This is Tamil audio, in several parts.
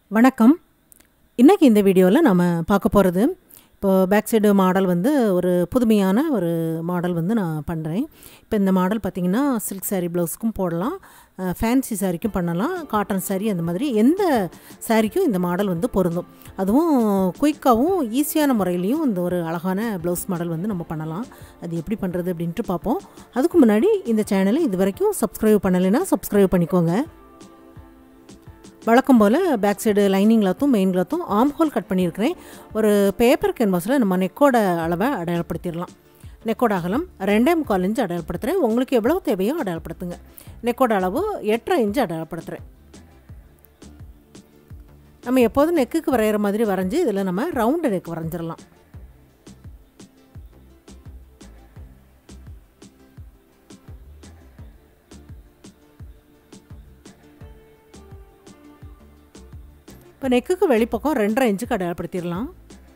வணக்கம் இன்றைக்கி இந்த வீடியோவில் நம்ம பார்க்க போகிறது இப்போ பேக் சைடு மாடல் வந்து ஒரு புதுமையான ஒரு மாடல் வந்து நான் பண்ணுறேன் இப்போ இந்த மாடல் பார்த்திங்கன்னா சில்க் saree ப்ளவுஸ்க்கும் போடலாம் ஃபேன்சி சாரிக்கும் பண்ணலாம் காட்டன் saree அந்த மாதிரி எந்த சாரிக்கும் இந்த மாடல் வந்து பொருந்தும் அதுவும் குயிக்காகவும் ஈஸியான முறையிலையும் இந்த ஒரு அழகான ப்ளவுஸ் மாடல் வந்து நம்ம பண்ணலாம் அது எப்படி பண்ணுறது அப்படின்ட்டு பார்ப்போம் அதுக்கு முன்னாடி இந்த சேனலை இது வரைக்கும் சப்ஸ்கிரைப் பண்ணலைன்னா சப்ஸ்கிரைப் பண்ணிக்கோங்க வழக்கம் போல் பேக் சைடு லைனிங் கிளாத்தும் மெயின் கிளாத்தும் ஆம் ஹோல் கட் பண்ணியிருக்கிறேன் ஒரு பேப்பர் கேன்வாஸில் நம்ம நெக்கோட அளவை அடையாளப்படுத்திடலாம் நெக்கோட அகலம் ரெண்டே முக்கால் இன்ச்சு அடையாளப்படுத்துகிறேன் உங்களுக்கு எவ்வளோ தேவையோ அடையாளப்படுத்துங்க நெக்கோட அளவு எட்டரை இன்ச்சு அடையாளப்படுத்துகிறேன் நம்ம எப்போதும் நெக்குக்கு வரைகிற மாதிரி வரைஞ்சி இதில் நம்ம ரவுண்டு நெக் வரைஞ்சிடலாம் இப்போ நெக்குக்கு வெளிப்பக்கம் ரெண்டரை இன்ச்சுக்கு அடையாளப்படுத்திடலாம்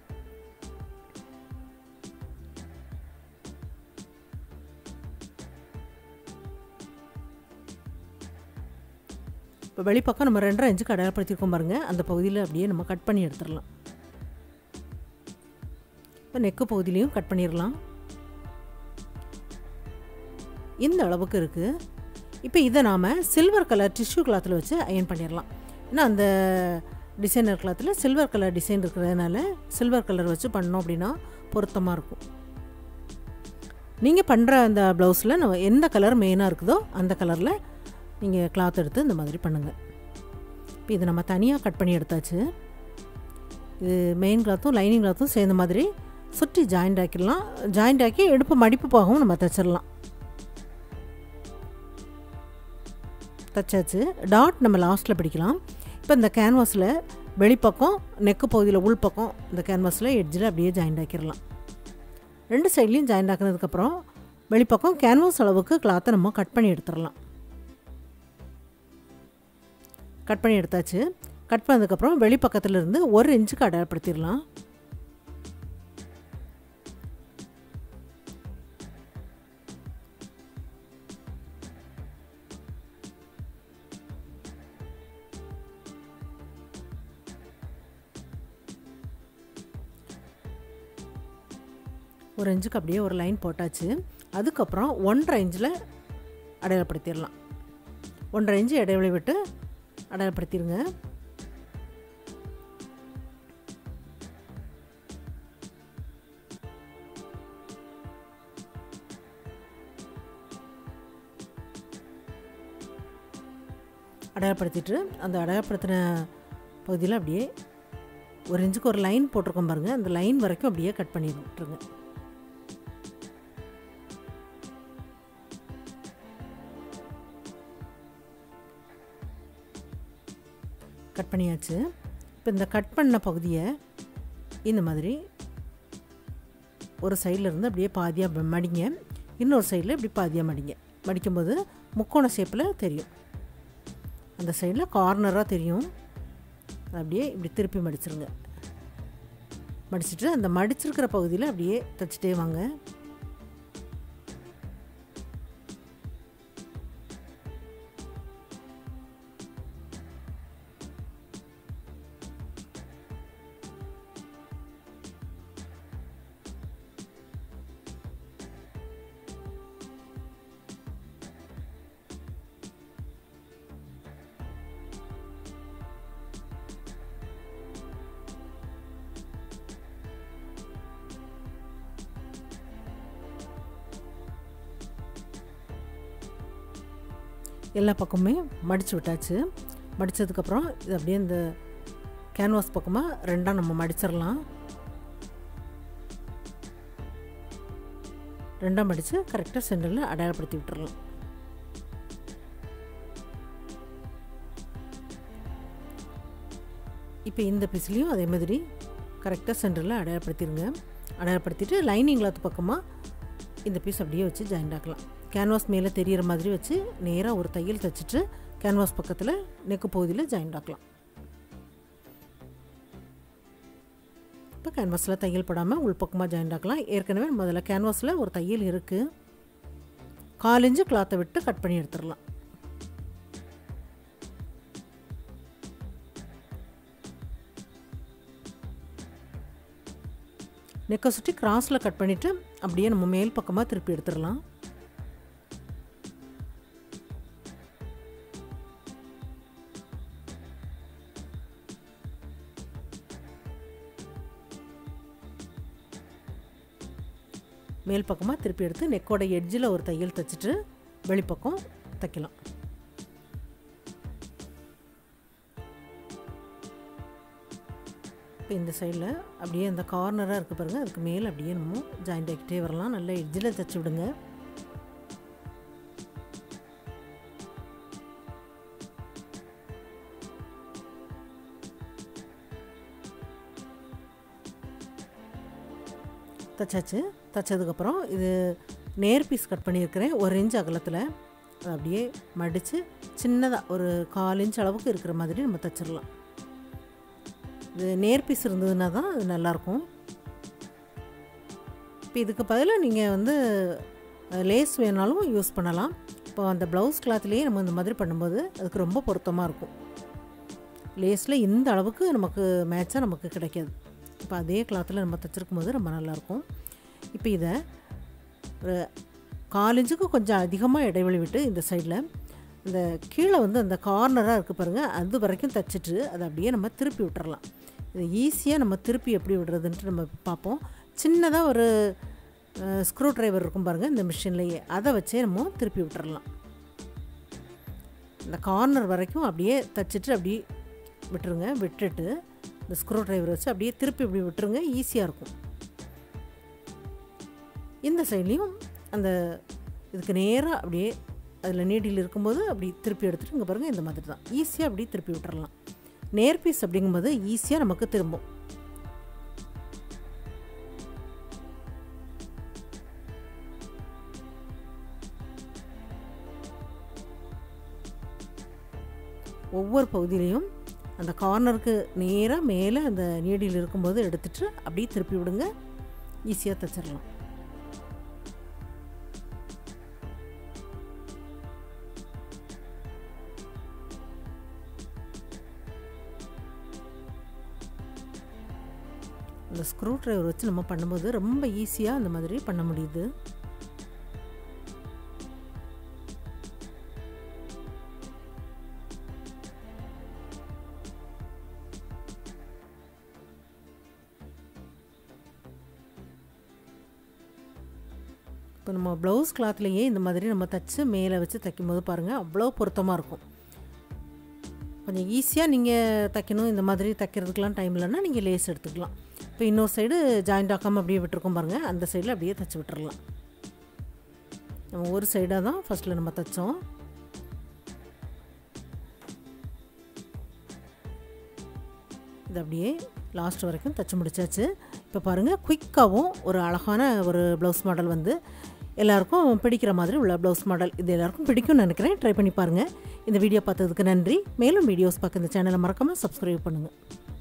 இப்போ வெளிப்பக்கம் நம்ம ரெண்டரை இன்ச்சுக்கு அடையாளப்படுத்தியிருக்கோம் பாருங்கள் அந்த பகுதியில் அப்படியே நம்ம கட் பண்ணி எடுத்துடலாம் இப்போ நெக்கு பகுதியிலையும் கட் பண்ணிடலாம் இந்த அளவுக்கு இருக்குது இப்போ இதை நாம் சில்வர் கலர் டிஷ்யூ கிளாத்தில் வச்சு அயன் பண்ணிடலாம் ஏன்னா அந்த டிசைனர் கிளாத்தில் சில்வர் கலர் டிசைன் இருக்கிறதுனால சில்வர் கலர் வச்சு பண்ணோம் அப்படின்னா பொருத்தமாக இருக்கும் நீங்கள் பண்ணுற அந்த ப்ளவுஸில் நம்ம எந்த கலர் மெயினாக இருக்குதோ அந்த கலரில் நீங்கள் கிளாத் எடுத்து இந்த மாதிரி பண்ணுங்கள் இப்போ இதை நம்ம தனியாக கட் பண்ணி எடுத்தாச்சு இது மெயின் கிளாத்தும் லைனிங் கிளாத்தும் சேர்ந்த மாதிரி சுற்றி ஜாயிண்ட் ஆக்கிடலாம் ஜாயிண்ட் ஆக்கி எடுப்பு மடிப்பு பாகவும் நம்ம தைச்சிடலாம் தைச்சாச்சு டாட் நம்ம லாஸ்ட்டில் பிடிக்கலாம் இப்போ இந்த கேன்வாஸில் வெளிப்பக்கம் நெக்கு பகுதியில் உள்பக்கம் இந்த கேன்வாஸில் எட்ஜில் அப்படியே ஜாயிண்ட் ஆக்கிடலாம் ரெண்டு சைட்லேயும் ஜாயிண்ட் ஆக்கினதுக்கப்புறம் வெளிப்பக்கம் கேன்வாஸ் அளவுக்கு கிளாத்தை நம்ம கட் பண்ணி எடுத்துடலாம் கட் பண்ணி எடுத்தாச்சு கட் பண்ணதுக்கப்புறம் வெளிப்பக்கத்தில் இருந்து ஒரு இன்ச்சுக்கு அடையாளப்படுத்திடலாம் ஒரு இன்ச்சுக்கு அப்படியே ஒரு லைன் போட்டாச்சு அதுக்கப்புறம் ஒன்றரை இன்ச்சில் அடையாளப்படுத்திடலாம் ஒன்றரை இன்ச்சு இடைவெளி விட்டு அடையாளப்படுத்திடுங்க அடையாளப்படுத்திட்டு அந்த அடையாளப்படுத்தின பகுதியில் அப்படியே ஒரு இன்ச்சுக்கு ஒரு லைன் போட்டிருக்கோம் பாருங்கள் அந்த லைன் வரைக்கும் அப்படியே கட் பண்ணி விட்டுருங்க கட் பண்ணியாச்சு இப்போ இந்த கட் பண்ண பகுதியை இந்த மாதிரி ஒரு சைடில் இருந்து அப்படியே பாதியாக மடிங்க இன்னொரு சைடில் இப்படி பாதியாக மடிங்க மடிக்கும்போது முக்கோண ஷேப்பில் தெரியும் அந்த சைடில் கார்னராக தெரியும் அப்படியே இப்படி திருப்பி மடிச்சிருங்க மடிச்சுட்டு அந்த மடிச்சிருக்கிற பகுதியில் அப்படியே தைச்சிட்டே வாங்க எல்லா பக்கமுமே மடித்து விட்டாச்சு மடித்ததுக்கப்புறம் இது அப்படியே இந்த கேன்வாஸ் பக்கமாக ரெண்டாக நம்ம மடிச்சிடலாம் ரெண்டாக மடித்து கரெக்டாக சென்டரில் அடையாளப்படுத்தி விட்டுறலாம் இப்போ இந்த பீஸ்லேயும் அதே மாதிரி கரெக்டாக சென்டரில் அடையாளப்படுத்திடுங்க அடையாளப்படுத்திட்டு லைனிங் கிளாத் பக்கமாக இந்த பீஸ் அப்படியே வச்சு ஜாயிண்ட் ஆக்கலாம் கேன்வாஸ் மேலே தெரிகிற மாதிரி வச்சு நேராக ஒரு தையல் தைச்சிட்டு கேன்வாஸ் பக்கத்தில் நெக்கு பகுதியில் ஜாயிண்ட் ஆக்கலாம் இப்போ கேன்வாஸில் தையல் போடாமல் உள்பக்கமாக ஜாயிண்ட் ஆக்கலாம் ஏற்கனவே முதல்ல கேன்வாஸில் ஒரு தையல் இருக்குது கால் இன்ச்சு கிளாத்தை விட்டு கட் பண்ணி எடுத்துடலாம் நெக்கை சுற்றி கிராஸில் கட் பண்ணிவிட்டு அப்படியே நம்ம மேல் பக்கமாக திருப்பி எடுத்துடலாம் மேல் பக்கமாக திருப்பி எடுத்து நெக்கோட எட்ஜில் ஒரு தையல் தைச்சிட்டு வெளிப்பக்கம் தைக்கலாம் இப்போ இந்த சைடில் அப்படியே அந்த கார்னராக இருக்குது பாருங்கள் அதுக்கு மேலே அப்படியே நம்ம ஜாயிண்ட் ஆகிக்கிட்டே வரலாம் நல்லா எட்ஜில் தைச்சி விடுங்க தைச்சாச்சு தைச்சதுக்கப்புறம் இது நேர் பீஸ் கட் பண்ணியிருக்கிறேன் ஒரு இன்ச் அகலத்தில் அதை அப்படியே மடித்து சின்னதாக ஒரு கால் இன்ச் அளவுக்கு இருக்கிற மாதிரி நம்ம தைச்சிடலாம் இது நேர் பீஸ் இருந்ததுன்னா தான் அது நல்லாயிருக்கும் இப்போ இதுக்கு பதிலாக நீங்கள் வந்து லேஸ் வேணாலும் யூஸ் பண்ணலாம் இப்போ அந்த ப்ளவுஸ் கிளாத்லேயே நம்ம இந்த மாதிரி பண்ணும்போது அதுக்கு ரொம்ப பொருத்தமாக இருக்கும் லேஸில் இந்த அளவுக்கு நமக்கு மேட்சாக நமக்கு கிடைக்காது இப்போ அதே கிளாத்தில் நம்ம தைச்சிருக்கும் போது ரொம்ப நல்லாயிருக்கும் இப்போ இதை ஒரு கால் இன்ச்சுக்கு கொஞ்சம் அதிகமாக இடைவெளி விட்டு இந்த சைடில் இந்த கீழே வந்து அந்த கார்னராக இருக்குது பாருங்கள் அது வரைக்கும் தைச்சிட்டு அதை அப்படியே நம்ம திருப்பி விட்டுறலாம் இது ஈஸியாக நம்ம திருப்பி எப்படி விடுறதுன்ட்டு நம்ம பார்ப்போம் சின்னதாக ஒரு ஸ்க்ரூ ட்ரைவர் இருக்கும் பாருங்கள் இந்த மிஷின்லேயே அதை வச்சே நம்ம திருப்பி விட்டுறலாம் இந்த கார்னர் வரைக்கும் அப்படியே தைச்சிட்டு அப்படி விட்டுருங்க விட்டுட்டு இந்த ஸ்க்ரூ ட்ரைவர் வச்சு அப்படியே திருப்பி இப்படி விட்டுருங்க ஈஸியாக இருக்கும் இந்த சைட்லேயும் அந்த இதுக்கு நேராக அப்படியே அதில் நீடியில் இருக்கும்போது அப்படி திருப்பி எடுத்துகிட்டு இங்கே பாருங்கள் இந்த மாதிரி தான் ஈஸியாக அப்படி திருப்பி விட்டுறலாம் நேர் பீஸ் அப்படிங்கும்போது ஈஸியாக நமக்கு திரும்பும் ஒவ்வொரு பகுதியிலையும் அந்த கார்னருக்கு நேராக மேலே அந்த நீடியில் இருக்கும்போது எடுத்துட்டு அப்படியே திருப்பி விடுங்க ஈஸியாக தைச்சிடலாம் இந்த ஸ்க்ரூ ட்ரைவர் வச்சு நம்ம பண்ணும்போது ரொம்ப ஈஸியாக அந்த மாதிரி பண்ண முடியுது இப்போ நம்ம ப்ளவுஸ் கிளாத்லேயே இந்த மாதிரி நம்ம தைச்சு மேலே வச்சு தைக்கும்போது பாருங்கள் அவ்வளோ பொருத்தமாக இருக்கும் கொஞ்சம் ஈஸியாக நீங்கள் தைக்கணும் இந்த மாதிரி தைக்கிறதுக்கெலாம் டைம் இல்லைன்னா நீங்கள் லேஸ் எடுத்துக்கலாம் இப்போ இன்னொரு சைடு ஜாயிண்ட் ஆக்காமல் அப்படியே விட்டுருக்கோம் பாருங்கள் அந்த சைடில் அப்படியே தைச்சி விட்டுறலாம் நம்ம ஒரு சைடாக தான் ஃபஸ்ட்டில் நம்ம தைச்சோம் இது அப்படியே லாஸ்ட் வரைக்கும் தைச்சி முடிச்சாச்சு இப்போ பாருங்கள் குயிக்காகவும் ஒரு அழகான ஒரு ப்ளவுஸ் மாடல் வந்து எல்லாருக்கும் பிடிக்கிற மாதிரி உள்ள ப்ளவுஸ் மாடல் இது எல்லாருக்கும் பிடிக்கும்னு நினைக்கிறேன் ட்ரை பண்ணி பாருங்கள் இந்த வீடியோ பார்த்ததுக்கு நன்றி மேலும் வீடியோஸ் பார்க்க இந்த சேனலை மறக்காமல் சப்ஸ்கிரைப் பண்ணுங்கள்